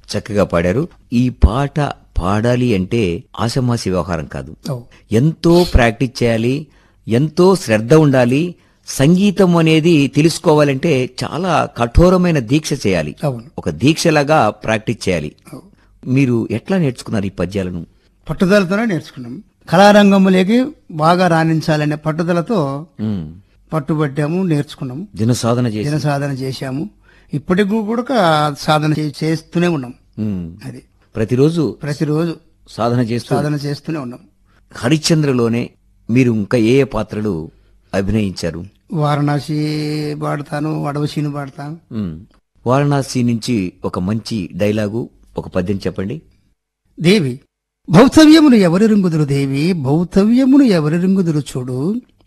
చక్కగా పాడారు ఈ పాట పాడాలి అంటే ఆషమాసి వ్యవహారం కాదు అవు ఎంతో ప్రాక్టీస్ చేయాలి ఎంతో శ్రద్ధ ఉండాలి సంగీతం అనేది తెలుసుకోవాలంటే చాలా కఠోరమైన దీక్ష చేయాలి అవును ఒక దీక్షలాగా ప్రాక్టీస్ చేయాలి అవు. మీరు ఎట్లా నేర్చుకున్నారు ఈ పద్యాలను పట్టుదలతోనే నేర్చుకున్నాం కళారంగంలోకి బాగా రాణించాలనే పట్టుదలతో ఉమ్, పట్టుబట్టాము నేర్చుకున్నాము దిన సాధన చేసి దిన సాధన చేశాము ఇప్పటికి కూడా సాధన చే- చేస్తూనే ఉన్నాం ఉమ్, అది ప్రతిరోజు ప్రతిరోజు సాధన చేస్తూ సాధన చేస్తూనే ఉన్నాం హరిశ్చంద్రలోనే మీరు ఇంకా ఏ ఏ పాత్రలు అభినయించారు వారణాసి పాడతాను అడవసీని పాడతాను ఉమ్, వారణాసి నుంచి ఒక మంచి డైలాగు ఒక పద్యం చెప్పండి దేవి భౌతవ్యమును ఎవరి రింగుదురు దేవి భౌతవ్యమును ఎవరి రింగుదురు చూడు